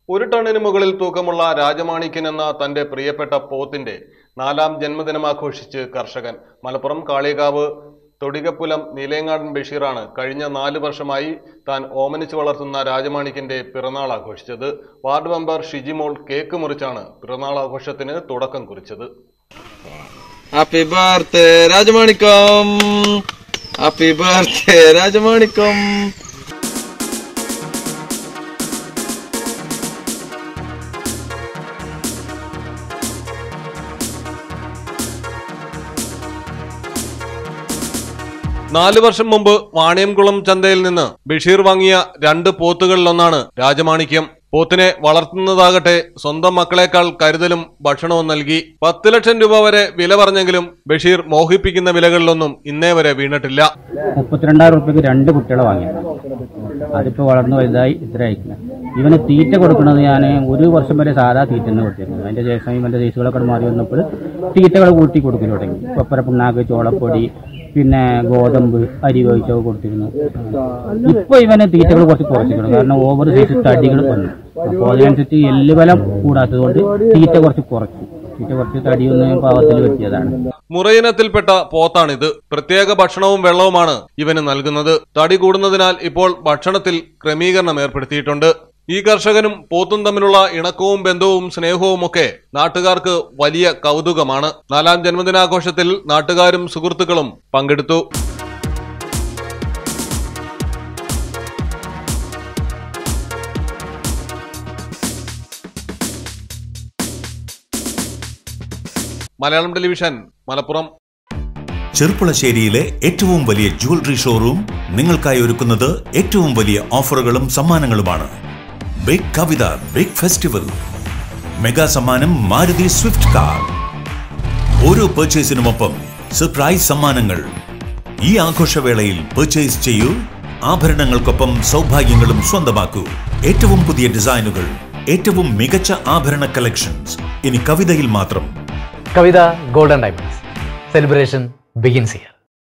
ഒരു ടണ്ണിന് മുകളിൽ തൂക്കമുള്ള രാജമാണിക്യൻ എന്ന തന്റെ പ്രിയപ്പെട്ട പോത്തിന്റെ നാലാം ജന്മദിനം ആഘോഷിച്ച് കർഷകൻ മലപ്പുറം കാളികാവ് തൊടികപ്പുലം നീലേങ്ങാടൻ ബഷീറാണ് കഴിഞ്ഞ നാല് വർഷമായി താൻ ഓമനിച്ചു വളർത്തുന്ന രാജമാണിക്യന്റെ പിറന്നാൾ ആഘോഷിച്ചത് വാർഡ് മെമ്പർ ഷിജിമോൾ കേക്ക് മുറിച്ചാണ് പിറന്നാൾ ആഘോഷത്തിന് തുടക്കം കുറിച്ചത് happy birthday Rajamanikkam happy birthday Rajamanikkam നാല് വർഷം മുമ്പ് വാണിയംകുളം ചന്തയിൽ നിന്ന് ബഷീർ വാങ്ങിയ രണ്ട് പോത്തുകളിലൊന്നാണ് രാജമാണിക്യം പോത്തിനെ വളർത്തുന്നതാകട്ടെ സ്വന്തം മക്കളെക്കാൾ കരുതലും ഭക്ഷണവും നൽകി പത്ത് ലക്ഷം രൂപ വരെ വില പറഞ്ഞെങ്കിലും ബഷീർ മോഹിപ്പിക്കുന്ന വിലകളിലൊന്നും ഇന്നേ വരെ വീണിട്ടില്ല മുപ്പത്തിരണ്ടായിരം റുപ്യക്ക് രണ്ട് കുട്ടികളെ വാങ്ങി അതിപ്പോ വളർന്നു വലുതായി ഇത്ര അയക്കുന്നത് ഇവന് തീറ്റ കൊടുക്കുന്നത് ഞാൻ ഒരു വർഷം വരെ സാധാ തീറ്റ തന്നെ കൊടുത്തിരുന്നത് അതിന്റെ ശേഷം ഇവന്റെ സൈസുകളൊക്കെ മാറി വന്നപ്പോൾ തീറ്റകൾ കൂട്ടി കൊടുക്കൽ തുടങ്ങി കൊപ്പര പിണ്ണാക്ക് ചോളപ്പൊടി പിന്നെ ഗോതമ്പ് അരി വേവിച്ചൊക്കെ കൊടുത്തിരുന്നു ഇപ്പൊ ഇവന് തീറ്റകൾ കുറച്ച് കുറച്ചിട്ടുണ്ട് കാരണം ഓവർ സൈസ് തടികൾ വന്നു അപ്പോൾ അതിനനുസരിച്ച് എല്ല് ബലം കൂടാത്തത് കൊണ്ട് തീറ്റ കുറച്ച് കുറച്ചു തീറ്റ കുറച്ച് തടിയൊന്ന് പാവത്തിൽ വെട്ടിയതാണ് മുറയിനത്തിൽപ്പെട്ട പോത്താണിത് പ്രത്യേക ഭക്ഷണവും വെള്ളവുമാണ് ഇവന് നൽകുന്നത് തടി കൂടുന്നതിനാൽ ഇപ്പോൾ ഭക്ഷണത്തിൽ ക്രമീകരണം ഏർപ്പെടുത്തിയിട്ടുണ്ട് ഈ കർഷകനും പോത്തും തമ്മിലുള്ള ഇണക്കവും ബന്ധവും സ്നേഹവും ഒക്കെ നാട്ടുകാർക്ക് വലിയ കൗതുകമാണ് നാലാം ജന്മദിനാഘോഷത്തിൽ നാട്ടുകാരും സുഹൃത്തുക്കളും പങ്കെടുത്തു മലയാളം ടെലിവിഷൻ മലപ്പുറം ചെറുപ്പുളശ്ശേരിയിലെ ഏറ്റവും വലിയ ജുവലറി ഷോറൂം നിങ്ങൾക്കായി ഒരുക്കുന്നത് ഏറ്റവും വലിയ ഓഫറുകളും സമ്മാനങ്ങളുമാണ് ബിഗ് കവിത ബിഗ് ഫെസ്റ്റിവൽ മെഗാ സമ്മാനം മാരുതി സ്വിഫ്റ്റ് കാർ ഓരോ പർച്ചേസിനുമൊപ്പം സർപ്രൈസ് സമ്മാനങ്ങൾ ഈ ആഘോഷവേളയിൽ പർച്ചേസ് ചെയ്യൂ ആഭരണങ്ങൾക്കൊപ്പം സൗഭാഗ്യങ്ങളും സ്വന്തമാക്കൂ ഏറ്റവും പുതിയ ഡിസൈനുകൾ ഏറ്റവും മികച്ച ആഭരണ കളക്ഷൻസ് ഇനി കവിതയിൽ മാത്രം Kavitha golden diamonds celebration begins here